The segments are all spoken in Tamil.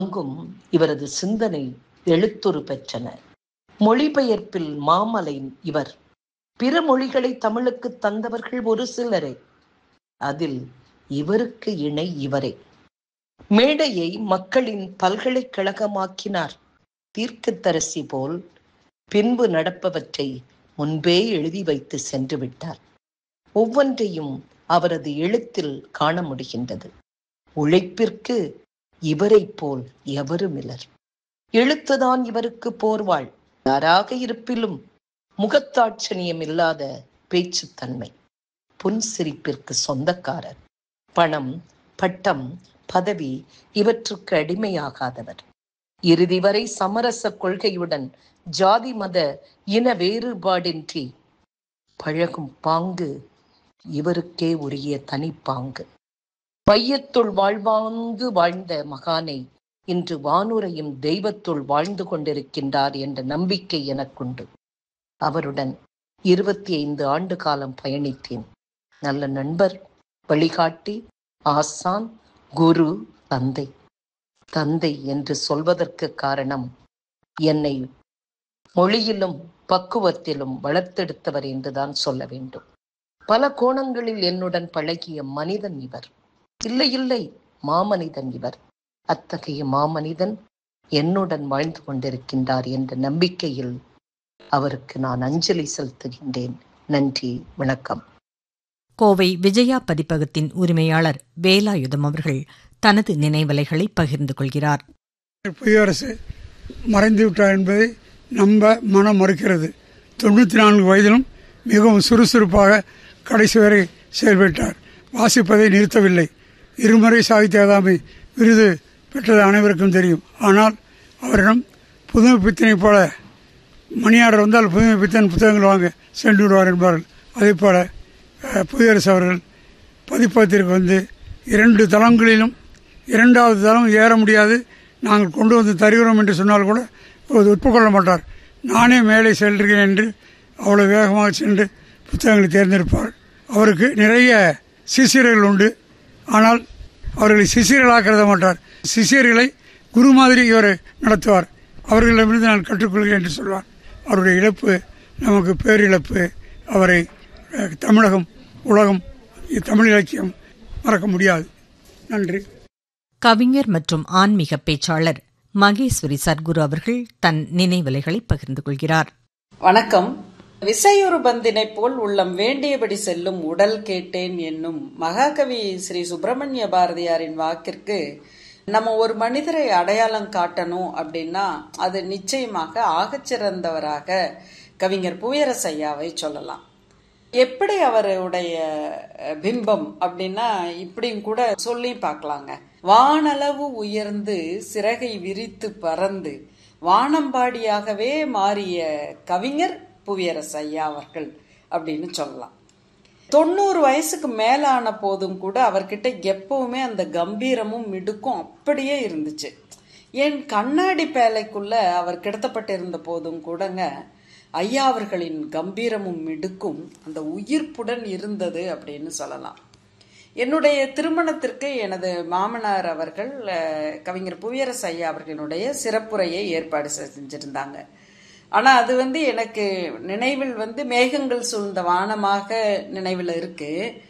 அங்கும் இவரது சிந்தனை எழுத்துரு பெற்றன மொழிபெயர்ப்பில் மாமலை இவர் பிற மொழிகளை தமிழுக்கு தந்தவர்கள் ஒரு சிலரே அதில் இவருக்கு இணை இவரே மேடையை மக்களின் பல்கலைக்கழகமாக்கினார் தீர்க்கத்தரசி போல் பின்பு நடப்பவற்றை முன்பே எழுதி வைத்து சென்று விட்டார் ஒவ்வொன்றையும் அவரது எழுத்தில் காண முடிகின்றது உழைப்பிற்கு இவரைப் போல் எவருமிலர் எழுத்துதான் இவருக்கு போர்வாள் யாராக இருப்பிலும் முகத்தாட்சணியம் இல்லாத பேச்சுத்தன்மை புன்சிரிப்பிற்கு சொந்தக்காரர் பணம் பட்டம் பதவி இவற்றுக்கு அடிமையாகாதவர் இறுதி வரை சமரச கொள்கையுடன் ஜாதி மத இன வேறுபாடின்றி பழகும் பாங்கு இவருக்கே உரிய தனிப்பாங்கு மையத்துள் வாழ்வாங்கு வாழ்ந்த மகானை இன்று வானுரையும் தெய்வத்துள் வாழ்ந்து கொண்டிருக்கின்றார் என்ற நம்பிக்கை எனக்குண்டு அவருடன் இருபத்தி ஐந்து ஆண்டு காலம் பயணித்தேன் நல்ல நண்பர் வழிகாட்டி ஆசான் குரு தந்தை தந்தை என்று சொல்வதற்கு காரணம் என்னை மொழியிலும் பக்குவத்திலும் வளர்த்தெடுத்தவர் என்றுதான் சொல்ல வேண்டும் பல கோணங்களில் என்னுடன் பழகிய மனிதன் இவர் இல்லை இல்லை மாமனிதன் இவர் அத்தகைய மாமனிதன் என்னுடன் வாழ்ந்து கொண்டிருக்கின்றார் என்ற நம்பிக்கையில் அவருக்கு நான் அஞ்சலி செலுத்துகின்றேன் நன்றி வணக்கம் கோவை விஜயா பதிப்பகத்தின் உரிமையாளர் வேலாயுதம் அவர்கள் தனது நினைவலைகளை பகிர்ந்து கொள்கிறார் புயரசு மறைந்து விட்டார் என்பதை நம்ப மனம் மறுக்கிறது தொண்ணூற்றி நான்கு வயதிலும் மிகவும் சுறுசுறுப்பாக கடைசி வரை செயல்பட்டார் வாசிப்பதை நிறுத்தவில்லை இருமுறை சாகித்ய அகாதமி விருது பெற்றது அனைவருக்கும் தெரியும் ஆனால் அவரிடம் புதுமை பித்தனை போல மணியாளர் வந்தால் புதுமை பித்தன் புத்தகங்கள் வாங்க சென்று விடுவார் என்பார்கள் அதே போல அஹ், புவியரசு அவர்கள் பதிப்பகத்திற்கு வந்து இரண்டு தளங்களிலும் இரண்டாவது தளம் ஏற முடியாது நாங்கள் கொண்டு வந்து தருகிறோம் என்று சொன்னால் கூட அவர் ஒப்புக்கொள்ள மாட்டார் நானே மேலே செல்கிறேன் என்று அவ்வளோ வேகமாக சென்று புத்தகங்களை தேர்ந்தெடுப்பார் அவருக்கு நிறைய சிசியர்கள் உண்டு ஆனால் அவர்களை சிசியர்களாக்கிறத மாட்டார் சிசியர்களை குரு மாதிரி இவர் நடத்துவார் அவர்களிடமிருந்து நான் கற்றுக்கொள்கிறேன் என்று சொல்வார் அவருடைய இழப்பு நமக்கு பேரிழப்பு அவரை அஹ், தமிழகம் உலகம் தமிழ் இலக்கியம் மறக்க முடியாது நன்றி கவிஞர் மற்றும் ஆன்மீக பேச்சாளர் மகேஸ்வரி சர்க்குரு அவர்கள் தன் நினைவலைகளை பகிர்ந்து கொள்கிறார் வணக்கம் விசையொரு பந்தினை போல் உள்ளம் வேண்டியபடி செல்லும் உடல் கேட்டேன் என்னும் மகாகவி ஸ்ரீ சுப்பிரமணிய பாரதியாரின் வாக்கிற்கு நம்ம ஒரு மனிதரை அடையாளம் காட்டணும் அப்படின்னா அது நிச்சயமாக ஆகச்சிறந்தவராக கவிஞர் புவியரசு ஐயாவை சொல்லலாம் எப்படி அவருடைய அஹ், பிம்பம் அப்படின்னா இப்படியும் கூட சொல்லி பார்க்கலாங்க வானளவு உயர்ந்து சிறகை விரித்து பறந்து வானம்பாடியாகவே மாறிய கவிஞர் புவியரசு ஐயா அவர்கள் அப்படின்னு சொல்லலாம் தொண்ணூறு வயசுக்கு மேலான போதும் கூட அவர்கிட்ட எப்பவுமே அந்த கம்பீரமும் மிடுக்கும் அப்படியே இருந்துச்சு என் கண்ணாடி பேலைக்குள்ள அவர் கிடத்தப்பட்டிருந்த போதும் கூடங்க ஐயா அவர்களின் கம்பீரமும் மிடுக்கும் அந்த உயிர்ப்புடன் இருந்தது அப்படின்னு சொல்லலாம் என்னுடைய திருமணத்திற்கு எனது மாமனார் அவர்கள் அஹ், கவிஞர் புவியரசு ஐயா அவர்களுடைய சிறப்புரையை ஏற்பாடு செஞ்சிருந்தாங்க ஆனா அது வந்து எனக்கு நினைவில் வந்து மேகங்கள் சூழ்ந்த வானமாக நினைவில் இருக்கு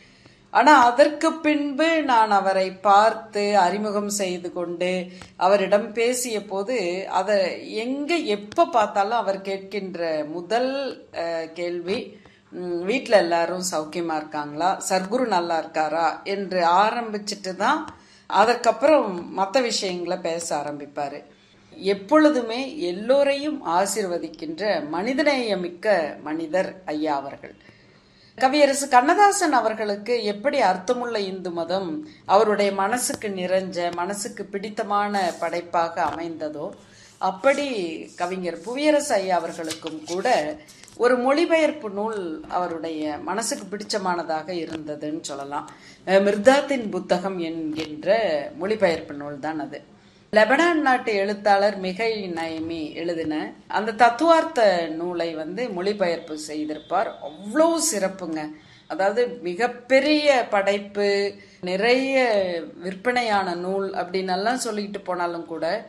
ஆனா அதற்கு பின்பு நான் அவரை பார்த்து அறிமுகம் செய்து கொண்டு அவரிடம் பேசிய போது அதை எங்க எப்ப பார்த்தாலும் அவர் கேட்கின்ற முதல் அஹ், கேள்வி ம், வீட்ல எல்லாரும் சௌக்கியமா இருக்காங்களா சர்க்குரு நல்லா இருக்காரா என்று ஆரம்பிச்சிட்டு தான் அதற்கப்புறம் மற்ற விஷயங்களை பேச ஆரம்பிப்பாரு எப்பொழுதுமே எல்லோரையும் ஆசிர்வதிக்கின்ற மனிதநேயமிக்க மனிதர் ஐயா அவர்கள் கவியரசு கண்ணதாசன் அவர்களுக்கு எப்படி அர்த்தமுள்ள இந்து மதம் அவருடைய மனசுக்கு நிறைஞ்ச மனசுக்கு பிடித்தமான படைப்பாக அமைந்ததோ அப்படி கவிஞர் புவியரசு ஐயா அவர்களுக்கும் கூட ஒரு மொழிபெயர்ப்பு நூல் அவருடைய மனசுக்கு பிடிச்சமானதாக இருந்ததுன்னு சொல்லலாம் அஹ் மிர்தாத்தின் புத்தகம் என்கின்ற மொழிபெயர்ப்பு நூல் தான் அது லெபனான் நாட்டு எழுத்தாளர் மிகை நயமி எழுதின அந்த தத்துவார்த்த நூலை வந்து மொழிபெயர்ப்பு செய்திருப்பார் அவ்வளோ சிறப்புங்க அதாவது மிகப்பெரிய படைப்பு நிறைய விற்பனையான நூல் அப்படின்னு எல்லாம் சொல்லிட்டு போனாலும் கூட